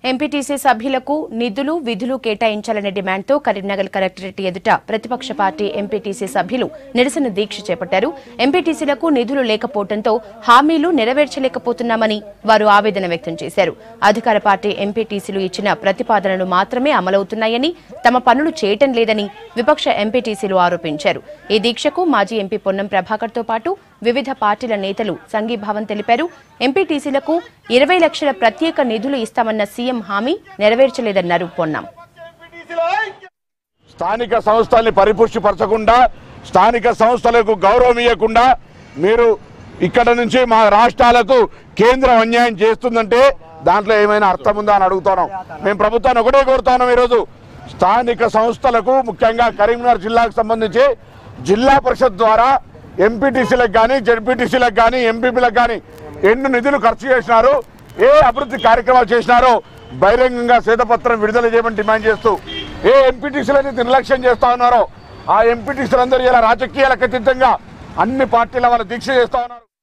MPTC సభ్యులకు నిధులు విధులు కేటాయించాలనే డిమాండ్తో కరీంనగర్ కలెక్టరేట్ ఎదుట ప్రతిపక్ష పార్టీ ఎంపీటీసీ సభ్యులు నిరసన దీక్ష చేపట్టారు ఎంపీటీసీలకు నిధులు లేకపోవడంతో హామీలు నెరవేర్చలేకపోతున్నామని వారు ఆవేదన వ్యక్తం చేశారు అధికార పార్టీ ఎంపీటీసీలు ఇచ్చిన ప్రతిపాదనలు మాత్రమే అమలవుతున్నాయని తమ పనులు చేయటం లేదని విపక్ష ఎంపీటీసీలు ఆరోపించారు ఈ దీక్షకు మాజీ ఎంపీ పొన్నం ప్రభాకర్ తో పాటు వివిధ పార్టీల నేతలు సంఘీభావం తెలిపారు ఎంపీటీసీలకు ఇరవై లక్షల ప్రత్యేక నిధులు ఇస్తామన్న సీఎం హామీ నెరవేర్చలేదన్నారు పొన్నం స్థానిక సంస్థల్ని పరిపుష్టిపరచకుండా స్థానిక సంస్థలకు గౌరవం ఇవ్వకుండా మీరు ఇక్కడ నుంచి మా రాష్ట్రాలకు కేంద్రం అన్యాయం చేస్తుందంటే దాంట్లో ఏమైనా అర్థం ఉందా అని అడుగుతున్నాం మేము ప్రభుత్వాన్ని ఒకటే కోరుతున్నాం ఈరోజు స్థానిక సంస్థలకు ముఖ్యంగా కరీంనగర్ జిల్లాకు సంబంధించి జిల్లా పరిషత్ ద్వారా ఎంపీటీసీలకు కానీ జడ్పీటీసీలకు కానీ ఎంపీపీలకు కానీ ఎన్ని నిధులు ఖర్చు చేసినారు ఏ అభివృద్ధి కార్యక్రమాలు చేసినారో బహిరంగంగా శ్వేతపత్రం విడుదల చేయమని డిమాండ్ చేస్తూ ఏ ఎంపీటీసీలని నిర్లక్ష్యం చేస్తా ఉన్నారో ఆ ఎంపీటీసీలందరూ ఇలా రాజకీయాలకు అతీతంగా అన్ని పార్టీల వాళ్ళ దీక్ష చేస్తా ఉన్నారు